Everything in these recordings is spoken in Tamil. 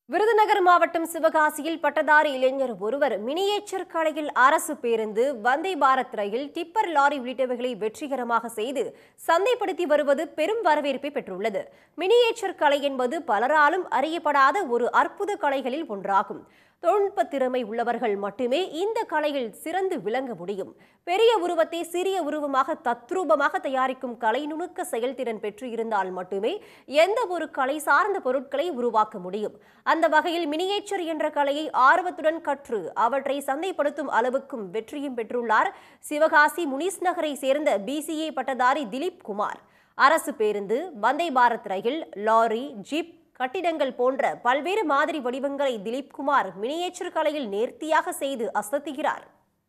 விருதுநகர் மாவட்டம் சிவகாசியில் பட்டதாரி இளைஞர் ஒருவர் மினியேச்சர் கடையில் அரசு பேருந்து Vande Bharat rail tipper lorry உள்ளிட்டவைகளை வெற்றிகரமாக செய்து சந்தைப்படுத்தி வருவது பெரும் வரவேற்பை பெற்றுள்ளது மினியேச்சர் கலை என்பது பலராலும் அறியப்படாத ஒரு அற்புத கலைகளில் ஒன்றாகும் தொழில்நுட்ப திறமை உள்ளவர்கள் மட்டுமே இந்த கலையில் சிறந்து விளங்க முடியும் பெரிய உருவத்தை சிறிய உருவமாக தத்ரூபமாக தயாரிக்கும் கலை நுணுக்க செயல்திறன் பெற்று இருந்தால் மட்டுமே எந்த ஒரு கலை சார்ந்த பொருட்களை உருவாக்க முடியும் அந்த வகையில் மினியேச்சர் என்ற கலையை ஆர்வத்துடன் கற்று அவற்றை சந்தைப்படுத்தும் அளவுக்கும் வெற்றியும் பெற்றுள்ளார் சிவகாசி முனிஸ் நகரை சேர்ந்த பிசிஏ பட்டதாரி திலீப் குமார் அரசு பேருந்து Vande Bharat rail lorry jeep கட்டிடங்கள் போன்ற பல்வேறு மாதிரி வடிவங்களை திலீப் குமார் மினியேச்சர் கலையில் நேர்த்தியாக செய்து அசத்துகிறார்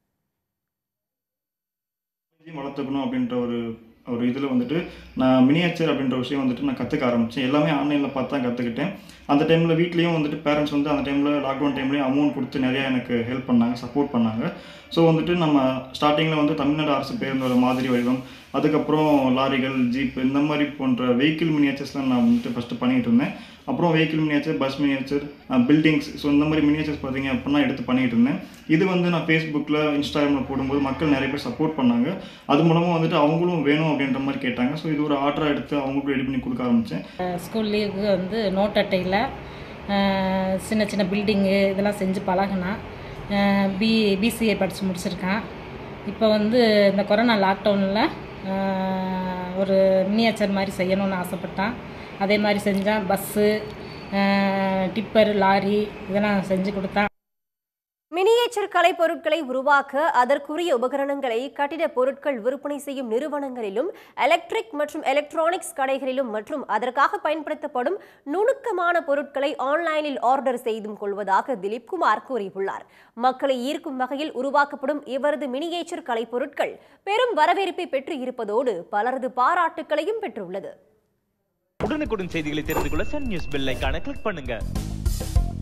டெக்னாலஜி வளர்த்துக்கணும் அப்படின்ற ஒரு ஒரு இதில் வந்துட்டு நான் மினியேச்சர் அப்படின்ற விஷயம் வந்துட்டு நான் கற்றுக்க ஆரம்பித்தேன் எல்லாமே ஆன்லைனில் பார்த்து தான் கற்றுக்கிட்டேன் அந்த டைமில் வீட்லேயும் வந்துட்டு பேரண்ட்ஸ் வந்து அந்த டைமில் லாக்டவுன் டைம்லேயும் அமௌண்ட் கொடுத்து நிறையா எனக்கு ஹெல்ப் பண்ணாங்க சப்போர்ட் பண்ணாங்க ஸோ வந்துட்டு நம்ம ஸ்டார்டிங்கில் வந்து தமிழ்நாடு அரசு பேருந்தோட மாதிரி வடிவம் அதுக்கப்புறம் லாரிகள் ஜீப் இந்த மாதிரி போன்ற வெஹிக்கிள் மினியேச்சர்ஸ்லாம் நான் வந்துட்டு ஃபஸ்ட்டு பண்ணிகிட்டு இருந்தேன் அப்புறம் vehicle miniature bus miniature buildings so இந்த மாதிரி மினியேச்சர்ஸ் பார்த்தீங்க அப்படின்னா எடுத்து பண்ணிகிட்டு இருந்தேன் இது வந்து நான் ஃபேஸ்புக்கில் இன்ஸ்டாகிராமில் போடும்போது மக்கள் நிறைய பேர் சப்போர்ட் பண்ணாங்க அது மூலமாக வந்துட்டு அவங்களும் வேணும் அப்படின்ற மாதிரி கேட்டாங்க ஸோ இது ஒரு ஆர்டராக எடுத்து அவங்களுக்கு ரெடி பண்ணி கொடுக்க ஆரம்பித்தேன் ஸ்கூல் லீவுக்கு வந்து நோட் அட்டையில் அஹ், சின்ன சின்ன பில்டிங்கு இதெல்லாம் செஞ்சு பழகினான் பி பிசிஏ படித்து முடிச்சிருக்கான் இப்போ வந்து இந்த கொரோனா லாக்டவுனில் ஒரு மினியேச்சர் மாதிரி செய்யணும்னு ஆசைப்பட்டான் அதே மாதிரி செஞ்சான் பஸ்ஸு டிப்பர் லாரி இதெல்லாம் செஞ்சு கொடுத்தான் மினியேச்சர் கலை பொருட்களை உருவாக்க அதற்குரிய உபகரணங்களை கட்டிட பொருட்கள் விற்பனை செய்யும் நிறுவனங்களிலும் எலக்ட்ரிக் மற்றும் எலக்ட்ரானிக்ஸ் கடைகளிலும் மற்றும் அதற்காக பயன்படுத்தப்படும் நுணுக்கமான பொருட்களை ஆன்லைனில் ஆர்டர் செய்தும் கொள்வதாக திலீப் குமார் கூறியுள்ளார் மக்களை ஈர்க்கும் வகையில் உருவாக்கப்படும் இவரது மினியேச்சர் கலை பொருட்கள் பெரும் வரவேற்பை பெற்று இருப்பதோடு பலரது பாராட்டுக்களையும் பெற்றுள்ளது உடனுக்குடன் செய்திகளை தெரிந்து கொள்ள சன் நியூஸ் பெல் ஐகானை கிளிக் பண்ணுங்க